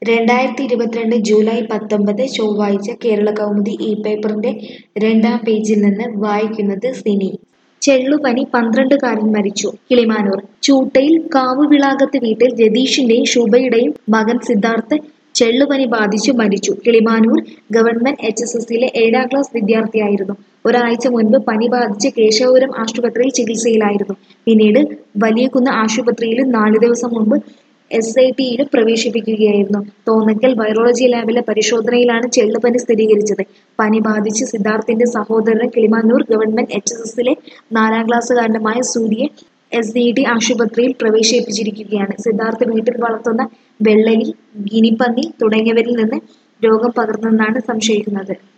രണ്ടായിരത്തി ഇരുപത്തിരണ്ട് ജൂലൈ പത്തൊമ്പത് ചൊവ്വാഴ്ച കേരളകൗമുദി ഈ പേപ്പറിന്റെ രണ്ടാം പേജിൽ നിന്ന് വായിക്കുന്നത് സിനി ചെള്ളുപനി പന്ത്രണ്ടുകാരൻ മരിച്ചു കിളിമാനൂർ ചൂട്ടയിൽ കാവുവിളാകത്ത് വീട്ടിൽ രതീഷിന്റെയും ശുഭയുടെയും മകൻ സിദ്ധാർത്ഥ് ചെള്ളുപനി ബാധിച്ചു മരിച്ചു കിളിമാനൂർ ഗവൺമെന്റ് എച്ച് എസ് എസിലെ ഏഴാം ക്ലാസ് വിദ്യാർത്ഥിയായിരുന്നു ഒരാഴ്ച മുൻപ് പനി ബാധിച്ച് കേശവപുരം ആശുപത്രിയിൽ ചികിത്സയിലായിരുന്നു പിന്നീട് വലിയകുന്ന് ആശുപത്രിയിലും നാല് ദിവസം മുൻപ് എസ് ഐ ടിയിലും പ്രവേശിപ്പിക്കുകയായിരുന്നു തോന്നക്കൽ വൈറോളജി ലാബിലെ പരിശോധനയിലാണ് ചെള്ളുപനി സ്ഥിരീകരിച്ചത് പനി ബാധിച്ച് സിദ്ധാർത്ഥിന്റെ സഹോദരൻ കിളിമാനൂർ ഗവൺമെന്റ് എച്ച് എസ് എസിലെ നാലാം ക്ലാസ്സുകാരനുമായ സൂര്യയെ എസ് ഡി ടി ആശുപത്രിയിൽ പ്രവേശിപ്പിച്ചിരിക്കുകയാണ് സിദ്ധാർത്ഥ് വീട്ടിൽ വളർത്തുന്ന വെള്ളരി ഗിനിപ്പന്നി തുടങ്ങിയവരിൽ നിന്ന് രോഗം പകർന്നെന്നാണ് സംശയിക്കുന്നത്